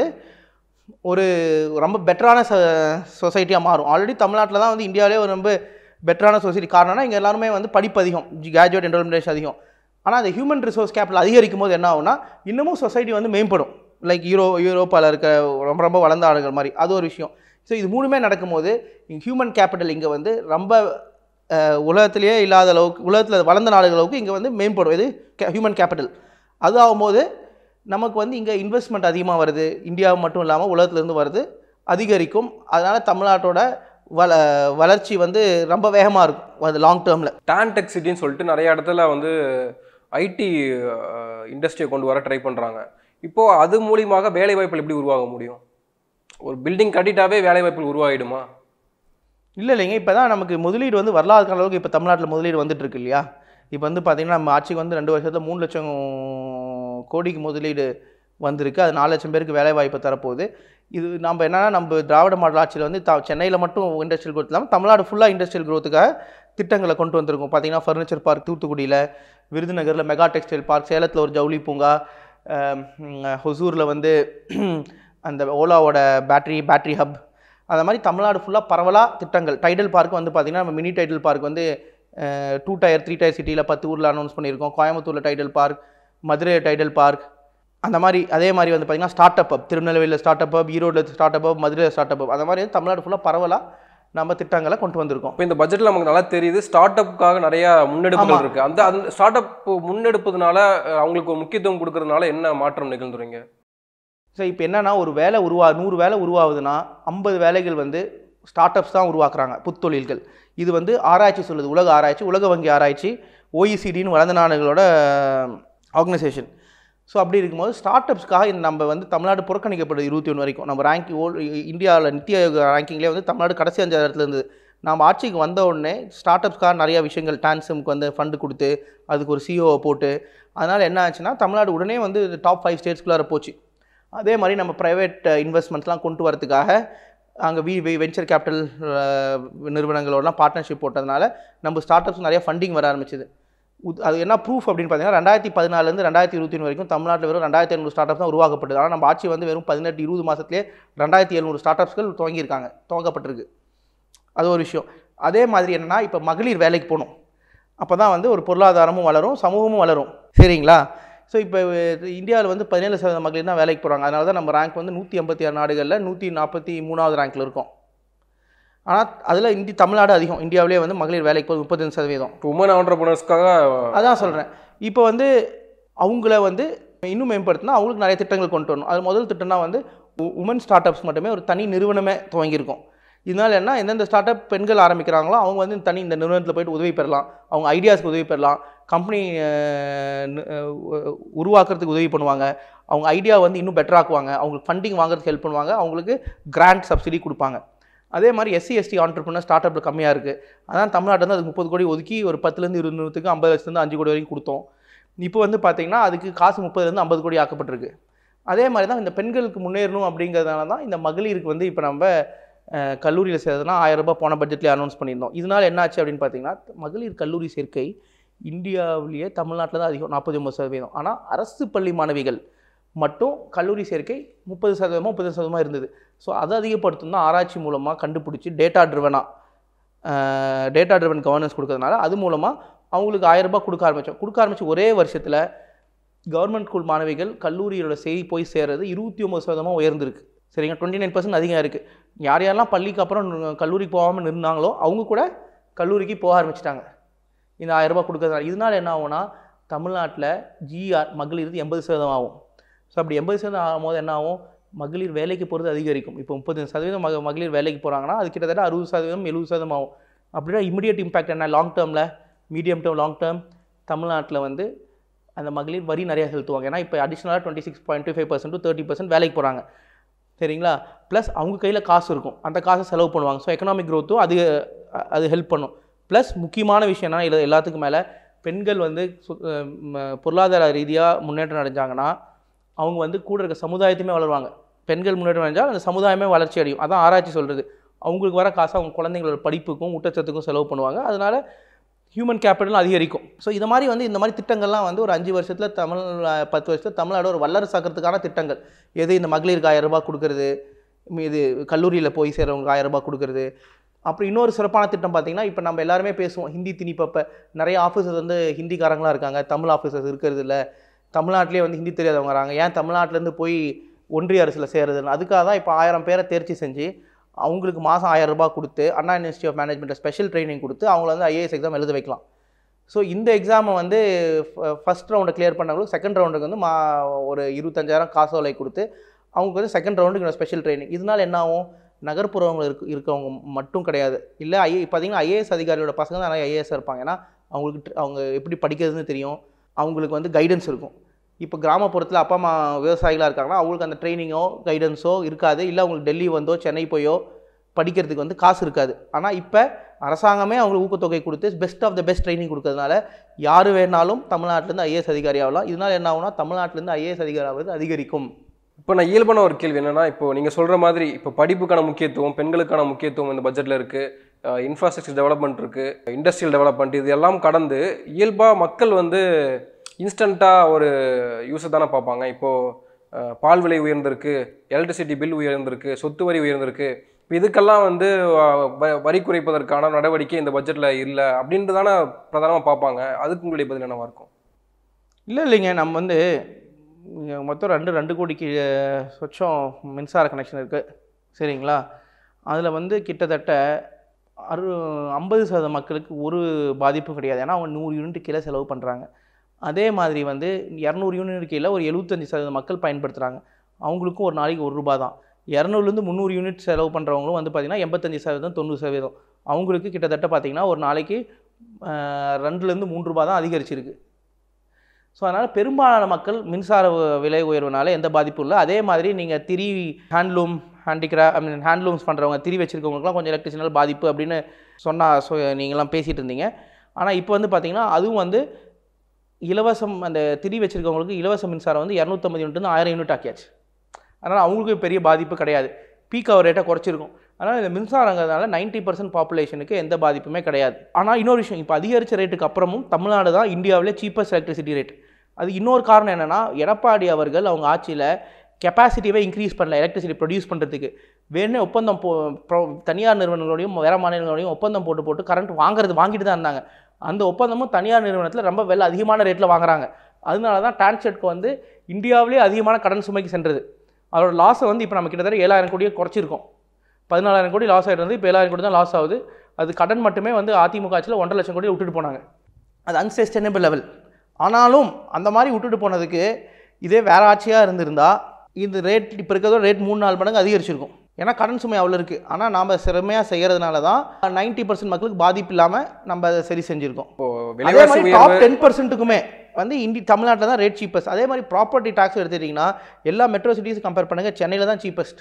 ஒரு ரொம்ப பெட்டரான ச சொசைட்டியாக மாறும் ஆல்ரெடி தமிழ்நாட்டில் தான் வந்து இந்தியாவிலே ஒரு ரொம்ப பெட்டரான சொசைட்டி காரணம்னா இங்கே எல்லாருமே வந்து படிப்பு அதிகம் கிராஜுவேட் என்ரோல்மெண்ட் அதிகம் ஆனால் அந்த ஹியூமன் ரிசோர்ஸ் கேபிட்டல் அதிகரிக்கும் போது என்ன ஆகும்னா இன்னமும் சொசைட்டி வந்து மேம்படும் லைக் யூரோ யூரோப்பாவில் இருக்க ரொம்ப ரொம்ப வளர்ந்த ஆளுகள் மாதிரி அது ஒரு விஷயம் ஸோ இது மூணுமே நடக்கும்போது ஹியூமன் கேபிட்டல் இங்கே வந்து ரொம்ப அஹ், உலகத்திலேயே இல்லாத அளவுக்கு உலகத்தில் வளர்ந்த நாடுகள் அளவுக்கு இங்கே வந்து மேம்படும் இது ஹியூமன் கேபிட்டல் அது ஆகும்போது நமக்கு வந்து இங்கே இன்வெஸ்ட்மெண்ட் அதிகமாக வருது இந்தியா மட்டும் இல்லாமல் உலகத்துலேருந்து வருது அதிகரிக்கும் அதனால் தமிழ்நாட்டோட வள வளர்ச்சி வந்து ரொம்ப வேகமாக இருக்கும் அது லாங் டேர்மில் டான் டெக் சிட்டின்னு சொல்லிட்டு நிறைய இடத்துல வந்து ஐடி இண்டஸ்ட்ரியை கொண்டு வர ட்ரை பண்ணுறாங்க இப்போது அது மூலியமாக வேலை வாய்ப்புகள் எப்படி உருவாக முடியும் ஒரு பில்டிங் கட்டிட்டாவே வேலை வாய்ப்புகள் உருவாகிடுமா இல்லை இல்லைங்க இப்போ தான் நமக்கு முதலீடு வந்து வரலாறு அளவுக்கு இப்போ தமிழ்நாட்டில் முதலீடு வந்துட்டு இருக்கு இல்லையா இப்போ வந்து பார்த்தீங்கன்னா நம்ம ஆட்சிக்கு வந்து ரெண்டு வருஷத்தில் மூணு லட்சம் கோடிக்கு முதலீடு வந்திருக்கு அது நாலு லட்சம் பேருக்கு வேலை வாய்ப்பு தரப்போகுது இது நம்ம என்னன்னா நம்ம திராவிட மாடல் ஆட்சியில் வந்து த சென்னையில் மட்டும் இண்டஸ்ட்ரியல் growth இல்லாமல் தமிழ்நாடு ஃபுல்லாக இண்டஸ்ட்ரியல் growthக்காக திட்டங்களை கொண்டு வந்திருக்கோம் பார்த்தீங்கன்னா ஃபர்னிச்சர் பார்க் தூத்துக்குடியில் விருதுநகரில் மெகா டெக்ஸ்டைல் பார்க் சேலத்தில் ஒரு ஜவுளி பூங்கா ஹொசூரில் வந்து அந்த ஓலாவோட பேட்டரி பேட்டரி ஹப் அந்த மாதிரி தமிழ்நாடு ஃபுல்லாக பரவலாக திட்டங்கள் டைடல் பார்க் வந்து பார்த்திங்கன்னா நம்ம மினி டைடல் பார்க் வந்து டூ டயர் த்ரீ டயர் சிட்டியில் பத்து ஊரில் அனௌன்ஸ் பண்ணியிருக்கோம் கோயம்புத்தூரில் டைடல் பார்க் மதுரை டைடல் பார்க் அந்த மாதிரி அதே மாதிரி வந்து பார்த்திங்கன்னா ஸ்டார்ட் அப் ஹப் திருநெல்வேலியில் ஸ்டார்ட் அப் ஹப் ஈரோடில் ஸ்டார்ட் அப் ஹப் மதுரையில் ஸ்டார்ட் அப் அந்த மாதிரி தமிழ்நாடு ஃபுல்லாக பரவலாக நம்ம திட்டங்களை கொண்டு வந்திருக்கோம் இப்போ இந்த பட்ஜெட்டில் நமக்கு நல்லா தெரியுது ஸ்டார்ட் அப்புக்காக நிறைய முன்னெடுப்புகள் ஆமா. இருக்கு அந்த அந்த ஸ்டார்ட் அப் முன்னெடுப்பதுனால அஹ், அவங்களுக்கு ஒரு முக்கியத்துவம் கொடுக்கறதுனால என்ன மாற்றம் நிகழ்ந்துறீங்க ஸோ இப்போ என்னன்னா ஒரு வேலை உருவா நூறு வேலை உருவாகுதுன்னா ஐம்பது வேலைகள் வந்து ஸ்டார்ட் அப்ஸ் தான் உருவாக்குறாங்க புத்தொழில்கள் இது வந்து ஆராய்ச்சி சொல்லுது உலக ஆராய்ச்சி உலக வங்கி ஆராய்ச்சி ஓஇசிடின்னு வளர்ந்த நாடுகளோட ஆர்கனைசேஷன் ஸோ அப்படி இருக்கும்போது ஸ்டார்ட் அப்ஸ்க்காக இந்த நம்ம வந்து தமிழ்நாடு புறக்கணிக்கப்படுது இருபத்தி ஒன்று வரைக்கும் நம்ம ரேங்க் ஓல் இந்தியாவில் நித்தி ஆயோக் ரேங்கிங்லேயே வந்து தமிழ்நாடு கடைசி அஞ்சாவது இடத்துல இருந்தது நம்ம ஆட்சிக்கு வந்த உடனே ஸ்டார்ட் அப்ஸ்க்காக நிறைய விஷயங்கள் டான்சம்க்கு வந்து ஃபண்டு கொடுத்து அதுக்கு ஒரு சிஓவை போட்டு அதனால் என்ன ஆச்சுன்னா தமிழ்நாடு உடனே வந்து டாப் ஃபைவ் ஸ்டேட்ஸ்குள்ளார போச்சு அதே மாதிரி நம்ம ப்ரைவேட் இன்வெஸ்ட்மெண்ட்ஸ்லாம் கொண்டு வரதுக்காக அங்கே வி வி வெஞ்சர் கேபிட்டல் நிறுவனங்களோடலாம் பார்ட்னர்ஷிப் போட்டதுனால நம்ம ஸ்டார்ட் அப்ஸ் நிறைய ஃபண்டிங் வர ஆரம்பிச்சது உத்- அது என்ன ப்ரூஃப் அப்படின்னு பார்த்தீங்கன்னா ரெண்டாயிரத்தி பதினாலேருந்து ரெண்டாயிரத்தி இருபத்தி ஒன்று வரைக்கும் தமிழ்நாட்டில் வெறும் ரெண்டாயிரத்தி ஐநூறு ஸ்டார்ட் அப்ஸ் தான் உருவாக்கப்பட்டது ஆனால் நம்ம ஆட்சி வந்து வெறும் பதினெட்டு இருபது மாதத்துலேயே ரெண்டாயிரத்தி எழுநூறு ஸ்டார்ட் அப்ஸ்கள் துவங்கியிருக்காங்க துவங்கப்பட்டிருக்கு அது ஒரு விஷயம் அதே மாதிரி என்னன்னா இப்போ மகளிர் வேலைக்கு போகணும் அப்போ தான் வந்து ஒரு பொருளாதாரமும் வளரும் சமூகமும் வளரும் சரிங்களா ஸோ இப்போ இந்தியாவில் வந்து பதினேழு சதவீத மகளிர் தான் வேலைக்கு போகிறாங்க அதனால தான் நம்ம ரேங்க் வந்து நூற்றி ஐம்பத்தி ஆறு நாடுகளில் நூற்றி நாற்பத்தி மூணாவது ரேங்க்கில் இருக்கோம் ஆனால் அதில் இந்தி தமிழ்நாடு அதிகம் இந்தியாவிலே வந்து மகளிர் வேலைக்கு போகுது முப்பத்தஞ்சு சதவீதம் இப்போ உமன் ஆண்டர்பனர்ஸ்க்காக அதான் சொல்கிறேன் இப்போ வந்து அவங்கள வந்து இன்னும் மேம்படுத்தினா அவங்களுக்கு நிறைய திட்டங்கள் கொண்டு வரணும் அது முதல் திட்டம்னா வந்து உமன் ஸ்டார்ட் அப்ஸ் மட்டுமே ஒரு தனி நிறுவனமே துவங்கியிருக்கோம் இதனால என்ன எந்தெந்த ஸ்டார்ட் அப் பெண்கள் ஆரம்பிக்கிறாங்களோ அவங்க வந்து தனி இந்த நிறுவனத்தில் போயிட்டு உதவி பெறலாம் அவங்க ஐடியாஸ்க்கு உதவி பெறலாம் கம்பெனி உருவாக்குறதுக்கு உதவி பண்ணுவாங்க அவங்க ஐடியா வந்து இன்னும் better ஆக்குவாங்க அவங்களுக்கு ஃபண்டிங் வாங்குறதுக்கு ஹெல்ப் பண்ணுவாங்க அவங்களுக்கு கிராண்ட் சப்சிடி கொடுப்பாங்க அதே மாதிரி எஸ்சி எஸ்டி ஆண்டர்பிரினர் ஸ்டார்ட் அப்பில் கம்மியாக இருக்குது அதான் தமிழ்நாட்டில் வந்து அதுக்கு முப்பது கோடி ஒதுக்கி ஒரு பத்துலேருந்து இருபது நூற்றுக்கு ஐம்பது லட்சத்துலேருந்து அஞ்சு கோடி வரைக்கும் கொடுத்தோம் இப்போ வந்து பார்த்தீங்கன்னா அதுக்கு காசு முப்பதுலேருந்து ஐம்பது கோடி ஆக்கப்பட்டிருக்கு அதே மாதிரி தான் இந்த பெண்களுக்கு முன்னேறணும் அப்படிங்கிறதுனால தான் இந்த மகளிருக்கு வந்து இப்போ நம்ம கல்லூரியில் சேர்றதுனா ஆயிரம் ரூபாய் போன பட்ஜெட்லேயே அனௌன்ஸ் பண்ணியிருந்தோம் இதனால் என்னாச்சு அப்படின்னு பார்த்தீங்கன்னா மகளிர் கல்லூரி சேர்க்கை இந்தியாவிலேயே தமிழ்நாட்டில் தான் அதிகம் நாற்பத்தி ஒம்பது சதவீதம் ஆனால் அரசு பள்ளி மாணவிகள் மட்டும் கல்லூரி சேர்க்கை முப்பது சதவீதமாக முப்பது சதவீதமாக இருந்தது ஸோ அதை அதிகப்படுத்தும் தான் ஆராய்ச்சி மூலமாக கண்டுபிடிச்சி டேட்டா ட்ரிவனாக டேட்டா ட்ரிவன் கவர்னன்ஸ் கொடுக்கறதுனால அது மூலமாக அவங்களுக்கு ஆயிரம் ரூபாய் கொடுக்க ஆரம்பித்தோம் கொடுக்க ஆரம்பித்த ஒரே வருஷத்தில் கவர்மெண்ட் ஸ்கூல் மாணவிகள் கல்லூரியோட செய்தி போய் சேர்றது இருபத்தி ஒம்பது சதவீதமாக உயர்ந்திருக்கு சரிங்க டுவெண்ட்டி நைன் பர்சன்ட் அதிகம் இருக்குது யார் யாரெல்லாம் பள்ளிக்கு அப்புறம் நு- கல்லூரிக்கு போகாமல் நின்னாங்களோ அவங்க கூட கல்லூரிக்கு போக ஆரம்பிச்சிட்டாங்க இந்த ஆயிரம் ரூபாய் கொடுக்கறதுனால இதனால என்ன ஆகும்னா தமிழ்நாட்டில் ஜிஆர் மகளிர் எண்பது சதவீதம் ஆகும் ஸோ அப்படி எண்பது சதவீதம் ஆகும்போது என்ன ஆகும் மகளிர் வேலைக்கு போகிறது அதிகரிக்கும் இப்போ முப்பத்தஞ்சு சதவீதம் மக மகளிர் வேலைக்கு போகிறாங்கன்னா அது கிட்டத்தட்ட அறுபது சதவீதம் எழுபது சதவீதம் ஆகும் அப்படின்னா இமிடியட் இம்பாக்ட் என்ன லாங் டேர்மில் மீடியம் டேர்ம் லாங் டேர்ம் தமிழ்நாட்டில் வந்து அந்த மகளிர் வரி நிறைய செலுத்துவாங்க ஏன்னா இப்போ அடிஷ்னலாக twenty six point five percent to thirty percent வேலைக்கு போகிறாங்க சரிங்களா ப்ளஸ் அவங்க கையில் காசு இருக்கும் அந்த காசை செலவு பண்ணுவாங்க ஸோ எக்கனாமிக் க்ரோத்தும் அது அது ஹெல்ப் பண்ணும் ப்ளஸ் முக்கியமான விஷயம் என்னன்னா இது எல்லாத்துக்கும் மேலே பெண்கள் வந்து சு- அஹ் ம- பொருளாதார ரீதியாக முன்னேற்றம் அடைஞ்சாங்கன்னா அவங்க வந்து கூட இருக்க சமுதாயத்தையுமே வளருவாங்க பெண்கள் முன்னேற்றம் அடைஞ்சால் அந்த சமுதாயமே வளர்ச்சி அடையும் அதான் ஆராய்ச்சி சொல்கிறது அவங்களுக்கு வர காசை அவங்க குழந்தைங்களோட படிப்புக்கும் ஊட்டச்சத்துக்கும் செலவு பண்ணுவாங்க அதனால ஹியூமன் கேபிட்டல் அதிகரிக்கும் ஸோ இது மாதிரி வந்து இந்த மாதிரி திட்டங்கள்லாம் வந்து ஒரு அஞ்சு வருஷத்தில் தமிழ் அஹ், பத்து வருஷத்தில் தமிழ்நாடு ஒரு வல்லரசாக்கிறதுக்கான திட்டங்கள் எது இந்த மகளிருக்கு ஆயிரம் ரூபாய் கொடுக்கறது ம், இது கல்லூரியில் போய் சேர்றவங்களுக்கு ஆயிரம் ரூபாய் கொடுக்கறது அப்புறம் இன்னொரு சிறப்பான திட்டம் பார்த்தீங்கன்னா இப்போ நம்ம எல்லாருமே பேசுவோம் ஹிந்தி திணிப்பப்ப நிறைய ஆஃபீஸர்ஸ் வந்து ஹிந்திக்காரங்களாம் இருக்காங்க தமிழ் ஆஃபீஸர்ஸ் இருக்கிறது இல்ல தமிழ்நாட்டிலே வந்து ஹிந்தி தெரியாதவங்க வராங்க ஏன் தமிழ்நாட்டிலேருந்து போய் ஒன்றிய அரசில் சேர்றதுன்னு அதுக்காக தான் இப்போ ஆயிரம் பேரை தேர்ச்சி செஞ்சு அவங்களுக்கு மாதம் ஆயிரம் ரூபாய் கொடுத்து Anna university of management special training கொடுத்து அவங்கள வந்து ஐஏஎஸ் எக்ஸாம் எழுத வைக்கலாம் ஸோ இந்த எக்ஸாமை வந்து ஃபஸ்ட் ரவுண்டை கிளியர் பண்ணவங்களுக்கு செகண்ட் ரவுண்டுக்கு வந்து மா ஒரு இருபத்தஞ்சாயிரம் காசோலை கொடுத்து அவங்களுக்கு வந்து செகண்ட் ரவுண்டுக்கு ஸ்பெஷல் ட்ரைனிங் இதனால என்ன ஆகும் நகர்ப்புறவங்க இருக்க இருக்கவங்க மட்டும் கிடையாது இல்லை ஐஏ பார்த்தீங்கன்னா ஐஏஎஸ் அதிகாரியோட பசங்க தான் நிறைய ஐஏஎஸ் இருப்பாங்க ஏன்னா அவங்களுக்கு tr- அவங்க எப்படி படிக்கிறதுன்னு தெரியும் அவங்களுக்கு வந்து கைடன்ஸ் இருக்கும் இப்போ கிராமப்புறத்தில் அப்பா அம்மா விவசாயிகளாக இருக்காங்கன்னா அவங்களுக்கு அந்த ட்ரைனிங்கோ கைடன்ஸோ இருக்காது இல்லை அவங்களுக்கு டெல்லி வந்தோ சென்னை போயோ படிக்கிறதுக்கு வந்து காசு இருக்காது ஆனால் இப்போ அரசாங்கமே அவங்களுக்கு ஊக்கத்தொகை கொடுத்து best of the best training கொடுக்கறதுனால யார் வேணாலும் தமிழ்நாட்டிலேருந்து ஐஏஎஸ் அதிகாரி ஆகலாம் இதனால் என்ன ஆகும்னா தமிழ்நாட்டிலேருந்து ஐஏஎஸ் அதிகாரி ஆவது அதிகரிக்கும் இப்போ நான் இயல்பான ஒரு கேள்வி என்னன்னா இப்போ நீங்க சொல்ற மாதிரி இப்போ படிப்புக்கான முக்கியத்துவம் பெண்களுக்கான முக்கியத்துவம் இந்த பட்ஜெட்ல இருக்கு இன்ஃப்ராஸ்ட்ரக்சர் டெவலப்மெண்ட் இருக்கு இண்டஸ்ட்ரியல் டெவலப்மெண்ட் இது எல்லாம் கடந்து இயல்பா மக்கள் வந்து இன்ஸ்டண்ட்டா ஒரு யூஸை தானே பார்ப்பாங்க இப்போ அஹ், பால் விலை உயர்ந்திருக்கு எலக்ட்ரிசிட்டி பில் உயர்ந்திருக்கு சொத்து வரி உயர்ந்திருக்கு இப்போ இதுக்கெல்லாம் வந்து அஹ், வ- வரி குறைப்பதற்கான நடவடிக்கை இந்த பட்ஜெட்ல இல்லை அப்படின்ட்டு தானே பிரதானமாக பார்ப்பாங்க அதுக்கு உங்களுடைய பதில் என்னவா இருக்கும் இல்லை இல்லைங்க நம்ம வந்து இங்க மொத்தம் ரெண்டு ரெண்டு கோடிக்கு அஹ், சொச்சம் மின்சார கனெக்ஷன் இருக்குது சரிங்களா அதில் வந்து கிட்டத்தட்ட அறு ஐம்பது சதவீத மக்களுக்கு ஒரு பாதிப்பும் கிடையாது ஏன்னா அவங்க நூறு யூனிட் கீழே செலவு பண்ணுறாங்க அதே மாதிரி வந்து இரநூறு யூனிட் கீழே ஒரு எழுபத்தஞ்சு சதவீத மக்கள் பயன்படுத்துகிறாங்க அவங்களுக்கும் ஒரு நாளைக்கு ஒரு ரூபா தான் இரநூறுலேருந்து முந்நூறு யூனிட் செலவு பண்ணுறவங்களும் வந்து பார்த்திங்கன்னா எண்பத்தஞ்சு சதவீதம் தொண்ணூறு சதவீதம் அவங்களுக்கு கிட்டத்தட்ட பார்த்திங்கன்னா ஒரு நாளைக்கு அஹ், ரெண்டுலேருந்து மூன்று ரூபா தான் அதிகரிச்சிருக்கு ஸோ அதனால் பெரும்பாலான மக்கள் மின்சார வ- விலை உயர்வுனால எந்த பாதிப்பும் இல்லை அதே மாதிரி நீங்கள் திரி ஹேண்ட்லூம் ஹேண்டிகிரா ஐ மீன் ஹேண்ட்லூம்ஸ் பண்ணுறவங்க திரி வச்சுருக்கவங்களுக்குலாம் கொஞ்சம் எலக்ட்ரிசினல் பாதிப்பு அப்படின்னு சொன்னால் சொ நீங்களாம் பேசிகிட்டு இருந்தீங்க ஆனால் இப்போ வந்து பார்த்தீங்கன்னா அதுவும் வந்து இலவசம் அந்த திரி வச்சுருக்கவங்களுக்கு இலவச மின்சாரம் வந்து இரநூத்தம்பது யூனிட் வந்து ஆயிரம் யூனிட் ஆக்கியாச்சு அதனால் அவங்களுக்கு பெரிய பாதிப்பு கிடையாது பீக் அவர் ரேட்டை குறைச்சிருக்கும் அதனால் இந்த மின்சாரங்கிறதுனால நைன்ட்டி பர்சன்ட் பாப்புலேஷனுக்கு எந்த பாதிப்புமே கிடையாது ஆனால் இன்னொரு விஷயம் இப்போ அதிகரித்த ரேட்டுக்கு அப்புறமும் தமிழ்நாடு தான் இந்தியாவிலே சீப்பஸ்ட் எலக்ட்ரிசிட்டி ரேட் அது இன்னொரு காரணம் என்னென்னா எடப்பாடி அவர்கள் அவங்க ஆட்சியில் கெப்பாசிட்டியவே இன்க்ரீஸ் பண்ணல எலக்ட்ரிசிட்டி ப்ரொடியூஸ் பண்ணுறதுக்கு வேணே ஒப்பந்தம் போ pro- தனியார் நிறுவனங்களோடையும் வேறு மாநிலங்களோடையும் ஒப்பந்தம் போட்டு போட்டு கரண்ட் வாங்குறது வாங்கிட்டு தான் இருந்தாங்க அந்த ஒப்பந்தமும் தனியார் நிறுவனத்தில் ரொம்ப விலை அதிகமான ரேட்டில் வாங்குறாங்க அதனால தான் டான்செட்க்கு வந்து இந்தியாவிலே அதிகமான கடன் சுமைக்கு சென்றது அதோட லாஸை வந்து இப்போ நம்ம கிட்டத்தட்ட ஏழாயிரம் கோடியை குறைச்சிருக்கோம் பதினாலாயிரம் கோடி லாஸ் ஆகிட்டு இருந்து இப்போ ஏழாயிரம் கோடி தான் லாஸ் ஆகுது அது கடன் மட்டுமே வந்து அதிமுக ஆட்சியில் ஒன்றரை லட்சம் கோடி விட்டுட்டு போனாங்க அது அன்சஸ்டைனபிள் லெவல் ஆனாலும் அந்த மாதிரி விட்டுட்டு போனதுக்கு இதே வேற ஆட்சியாக இருந்திருந்தா இந்த ரேட் இப்போ இருக்கிறதோட ரேட் மூணு நாலு மடங்கு அதிகரிச்சிருக்கும் ஏன்னா கடன் சுமை அவ்வளோ இருக்குது ஆனால் நாம் சிறமையாக செய்கிறதுனால தான் நைன்ட்டி பர்சன்ட் மக்களுக்கு பாதிப்பு இல்லாமல் நம்ம அதை சரி செஞ்சுருக்கோம் இப்போ அதே விலைவாசி மாதிரி உயர்வு டாப் டென் பர்சன்ட்டுக்குமே வந்து இந்தி தமிழ்நாட்டில் தான் ரேட் சீப்பஸ்ட் அதே மாதிரி ப்ராப்பர்ட்டி டாக்ஸ் எடுத்துட்டிங்கன்னா எல்லா மெட்ரோ சிட்டிஸ் கம்பேர் பண்ணுங்கள் சென்னையில் தான் சீப்பஸ்ட்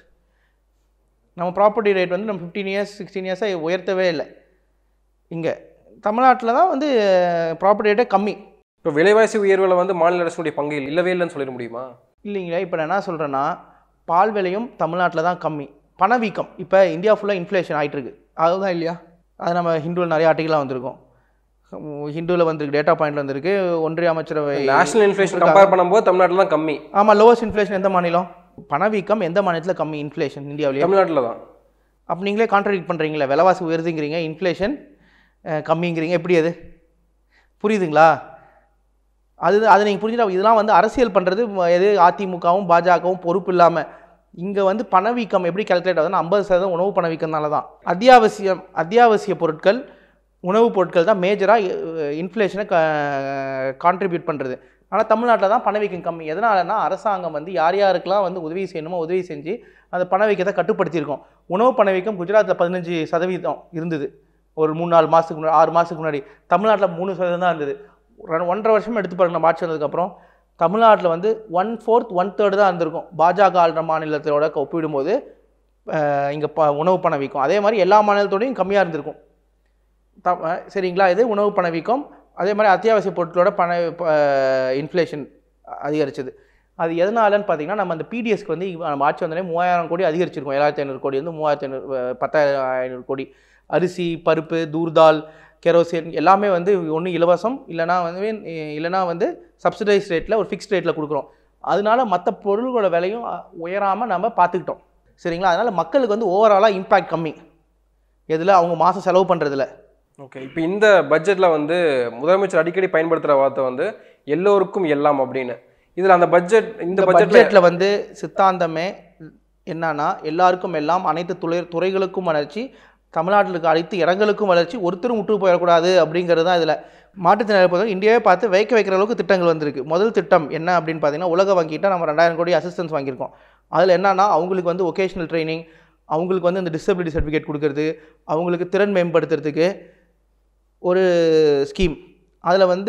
நம்ம ப்ராப்பர்ட்டி ரேட் வந்து நம்ம ஃபிஃப்டீன் இயர்ஸ் சிக்ஸ்டீன் இயர்ஸாக உயர்த்தவே இல்லை இங்கே தமிழ்நாட்டில் தான் வந்து ப்ராப்பர்ட்டி ரேட்டே கம்மி இப்போ விலைவாசி உயர்வில் வந்து மாநில அரசுடைய பங்கு இல்லவே இல்லைன்னு சொல்லிட முடியுமா இல்லைங்களா இப்போ நான் என்ன சொல்கிறேன்னா பால் விலையும் தமிழ்நாட்டில் தான் கம்மி பணவீக்கம் இப்போ இந்தியா ஃபுல்லாக இன்ஃப்ளேஷன் ஆகிட்டு இருக்கு அதுதான் இல்லையா அது நம்ம ஹிந்துவில் நிறைய ஆர்டிகலாக வந்திருக்கோம் ஹிந்துவில் வந்திருக்கு டேட்டா பாயிண்ட் வந்திருக்கு ஒன்றிய அமைச்சரவை நேஷனல் இன்ஃப்ளேஷன் கம்பேர் பண்ணும்போது தமிழ்நாட்டில் தான் கம்மி ஆமாம் லோவஸ்ட் இன்ஃப்ளேஷன் எந்த மாநிலம் பணவீக்கம் எந்த மாநிலத்தில் கம்மி இன்ஃப்ளேஷன் இந்தியாவிலேயே தமிழ்நாட்டில் தான் அப்போ நீங்களே கான்ட்ராடிக்ட் பண்ணுறீங்களே விலைவாசி உயருதுங்கிறீங்க இன்ஃப்ளேஷன் கம்மிங்கிறீங்க எப்படி அது புரியுதுங்களா அது அதை நீங்கள் புரிஞ்சுட்டா இதெல்லாம் வந்து அரசியல் பண்ணுறது எது அதிமுகவும் பாஜகவும் பொறுப்பு இல்லாமல் இங்கே வந்து பணவீக்கம் எப்படி கால்குலேட் ஆகுதுன்னா ஐம்பது சதவீதம் உணவு பணவீக்கம்னால தான் அத்தியாவசியம் அத்தியாவசிய பொருட்கள் உணவுப் பொருட்கள் தான் மேஜராக இன்ஃப்ளேஷனை கான்ட்ரிபியூட் பண்ணுறது ஆனால் தமிழ்நாட்டில் தான் பணவீக்கம் கம்மி எதனாலனா அரசாங்கம் வந்து யார் யாருக்கெல்லாம் வந்து உதவி செய்யணுமோ உதவி செஞ்சு அந்த பணவீக்கத்தை கட்டுப்படுத்தியிருக்கோம் உணவு பணவீக்கம் குஜராத்தில் பதினஞ்சு சதவீதம் இருந்தது ஒரு மூணு நாலு மாதத்துக்கு முன்னாடி ஆறு மாதத்துக்கு முன்னாடி தமிழ்நாட்டில் மூணு சதவீதம் தான் இருந்தது ஒரு ஒன்றரை வருஷம் எடுத்து பாருங்க நம்ம ஆட்சி வந்ததுக்கப்புறம் தமிழ்நாட்டில் வந்து ஒன் ஃபோர்த் ஒன் தேர்டு தான் இருந்திருக்கும் பாஜக ஆளுற மாநிலத்தோட ஒப்பிடும்போது இங்கே ப உணவு பணவீக்கம் அதே மாதிரி எல்லா மாநிலத்தோடையும் கம்மியாக இருந்திருக்கும் த அஹ் சரிங்களா இது உணவு பணவீக்கம் அதே மாதிரி அத்தியாவசிய பொருட்களோட பண இன்ஃப்ளேஷன் அதிகரிச்சது அது எதனாலன்னு பார்த்தீங்கன்னா நம்ம அந்த பிடிஎஸ்க்கு வந்து இப்ப நம்ம ஆட்சி வந்தோடனே மூவாயிரம் கோடி அதிகரிச்சிருக்கோம் ஏழாயிரத்தி ஐநூறு கோடி வந்து மூவாயிரத்தி ஐநூறு அஹ் பத்தாயிரம் ஐநூறு கோடி அரிசி பருப்பு தூர்தால் கெரோசின் எல்லாமே வந்து ஒன்று இலவசம் இல்லைனா வந்து இல்லைனா வந்து சப்சிடைஸ் ரேட்டில் ஒரு ஃபிக்ஸ்ட் ரேட்டில் கொடுக்குறோம் அதனால மற்ற பொருள்களோட விலையும் உயராமல் நம்ம பார்த்துக்கிட்டோம் சரிங்களா அதனால் மக்களுக்கு வந்து ஓவராலாக இம்பேக்ட் கம்மி எதில் அவங்க மாதம் செலவு பண்ணுறதுல ஓகே இப்போ இந்த பட்ஜெட்டில் வந்து முதலமைச்சர் அடிக்கடி பயன்படுத்துகிற வார்த்தை வந்து எல்லோருக்கும் எல்லாம் அப்படின்னு இதில் அந்த பட்ஜெட் இந்த இந்த பட்ஜெட்டில் பட்ஜெட்டில் வந்து சித்தாந்தமே என்னன்னா எல்லாருக்கும் எல்லாம் அனைத்து துறை துறைகளுக்கும் வளர்ச்சி தமிழ்நாட்டில் இருக்க அனைத்து இடங்களுக்கும் வளர்ச்சி ஒருத்தரும் விட்டு போயிடக்கூடாது அப்படிங்கிறது தான் இதில் மாற்றுத்திறனாளி பொறுத்தவரை இந்தியாவே பார்த்து வைக்க வைக்கிற அளவுக்கு திட்டங்கள் வந்திருக்கு முதல் திட்டம் என்ன அப்படின்னு பார்த்தீங்கன்னா உலக வங்கிட்ட நம்ம ரெண்டாயிரம் கோடி அசிஸ்டன்ஸ் வாங்கியிருக்கோம் அதில் என்னன்னா அவங்களுக்கு வந்து ஒகேஷனல் ட்ரைனிங் அவங்களுக்கு வந்து இந்த டிசபிலிட்டி சர்டிஃபிகேட் கொடுக்கறது அவங்களுக்கு திறன் மேம்படுத்துறதுக்கு ஒரு ஸ்கீம் அதில் வந்து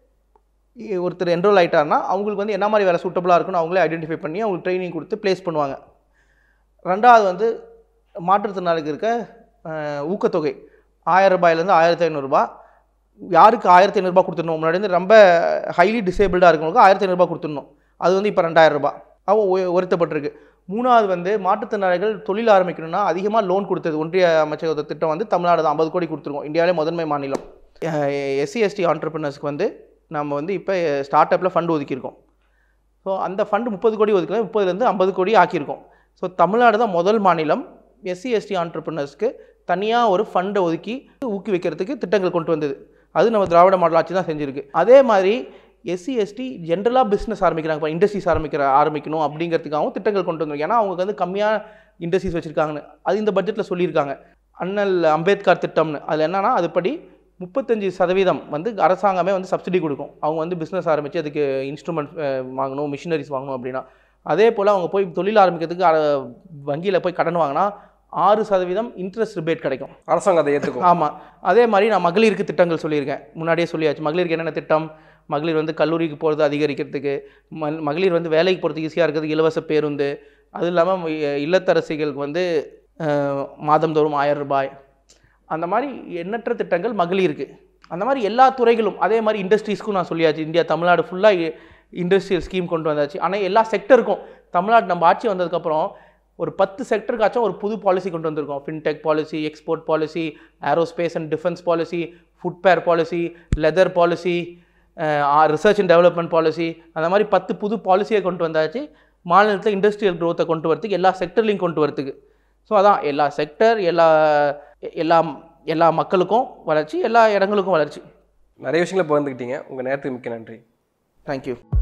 இ- ஒருத்தர் என்ரோல் ஆயிட்டாருன்னா அவங்களுக்கு வந்து என்ன மாதிரி வேலை சூட்டபுளாக இருக்குன்னு அவங்களே ஐடென்டிஃபை பண்ணி அவங்களுக்கு ட்ரைனிங் கொடுத்து ப்ளேஸ் பண்ணுவாங்க ரெண்டாவது வந்து மாற்றுத்திறனாளிக்கு இருக்க அஹ், ஊக்கத்தொகை ஆயிரம் ரூபாயிலேருந்து ஆயிரத்தி ஐநூறுரூபா யாருக்கு ஆயிரத்தி ஐநூறுரூபா கொடுத்துடணும் முன்னாடி வந்து ரொம்ப ஹைலி டிசேபிள்டாக இருக்கவங்களுக்கு ஆயிரத்தி ஐநூறுரூபா கொடுத்துடணும் அது வந்து இப்போ ரெண்டாயிரம் ரூபாய் அவன் உய- உயர்த்தப்பட்டிருக்கு மூணாவது வந்து மாற்றுத்திறனாளிகள் தொழில் ஆரம்பிக்கணும்னா அதிகமாக லோன் கொடுத்தது ஒன்றிய அமைச்சக திட்டம் வந்து தமிழ்நாடு தான் ஐம்பது கோடி கொடுத்துருக்கோம் இந்தியாவிலே முதன்மை மாநிலம் எஸ்சி எஸ்டி ஆண்டர்பிரினர்ஸ்க்கு வந்து நம்ம வந்து இப்போ ஸ்டார்ட் அப்பில் ஃபண்ட் ஒதுக்கியிருக்கோம் ஸோ அந்த ஃபண்டு முப்பது கோடி ஒதுக்கல முப்பதுலேருந்து ஐம்பது கோடி ஆக்கியிருக்கோம் ஸோ தமிழ்நாடு தான் முதல் மாநிலம் எஸ்சி எஸ்டி ஆண்டர்பிரினர்ஸ்க்கு தனியாக ஒரு ஃபண்டை ஒதுக்கி ஊக்குவிக்கிறதுக்கு திட்டங்கள் கொண்டு வந்தது அது நம்ம திராவிட மாடல் ஆட்சி தான் செஞ்சுருக்கு அதே மாதிரி எஸ்சி எஸ்டி ஜென்ரலாக பிஸ்னஸ் ஆரம்பிக்கிறாங்க இப்போ இண்டஸ்ட்ரீஸ் ஆரம்பிக்கிற ஆரம்பிக்கணும் அப்படிங்கிறதுக்காகவும் திட்டங்கள் கொண்டு வந்திருக்கு ஏன்னா அவங்களுக்கு வந்து கம்மியாக இண்டஸ்ட்ரீஸ் வச்சுருக்காங்கன்னு அது இந்த பட்ஜெட்டில் சொல்லியிருக்காங்க அண்ணல் அம்பேத்கர் திட்டம்னு அதில் என்னன்னா அதுபடி முப்பத்தஞ்சு சதவீதம் வந்து அரசாங்கமே வந்து சப்சிடி கொடுக்கும் அவங்க வந்து பிஸ்னஸ் ஆரம்பித்து அதுக்கு இன்ஸ்ட்ருமெண்ட் வாங்கணும் மிஷினரிஸ் வாங்கணும் அப்படின்னா அதே போல் அவங்க போய் தொழில் ஆரம்பிக்கிறதுக்கு வங்கியில் போய் கடன் வாங்கினா ஆறு சதவீதம் இன்ட்ரெஸ்ட் ரிபேட் கிடைக்கும் அரசாங்கம் அதை ஏற்றுக்கும் ஆமாம் அதே மாதிரி நான் மகளிருக்கு திட்டங்கள் சொல்லியிருக்கேன் முன்னாடியே சொல்லியாச்சு மகளிருக்கு என்னென்ன திட்டம் மகளிர் வந்து கல்லூரிக்கு போகிறது அதிகரிக்கிறதுக்கு ம- மகளிர் வந்து வேலைக்கு போகிறதுக்கு ஈஸியாக இருக்கிறதுக்கு இலவச பேருந்து அது இல்லாமல் இல்லத்தரசிகளுக்கு வந்து அஹ், மாதந்தோறும் ஆயிரம் ரூபாய் அந்த மாதிரி எண்ணற்ற திட்டங்கள் மகளிருக்கு அந்த மாதிரி எல்லா துறைகளும் அதே மாதிரி இண்டஸ்ட்ரீஸ்க்கும் நான் சொல்லியாச்சு இந்தியா தமிழ்நாடு ஃபுல்லாக இண்டஸ்ட்ரியல் ஸ்கீம் கொண்டு வந்தாச்சு ஆனால் எல்லா செக்டருக்கும் தமிழ்நாடு நம்ம ஆட்சி வந்ததுக்கப்புறம் ஒரு பத்து செக்டருக்காச்சும் ஒரு புது பாலிசி கொண்டு வந்திருக்கோம் fintech policy export policy aerospace and defence policy footwear policy leather policy research and development policy அந்த மாதிரி பத்து புது பாலிசியை கொண்டு வந்தாச்சு மாநிலத்தில் இண்டஸ்ட்ரியல் growth-அ கொண்டு வரதுக்கு எல்லா செக்டர்லையும் கொண்டு வரதுக்கு ஸோ அதான் எல்லா செக்டர் எல்லா எல்லா எல்லா மக்களுக்கும் வளர்ச்சி எல்லா இடங்களுக்கும் வளர்ச்சி நிறைய விஷயங்களை பகிர்ந்துக்கிட்டீங்க உங்கள் நேரத்துக்கு மிக்க நன்றி தேங்க்யூ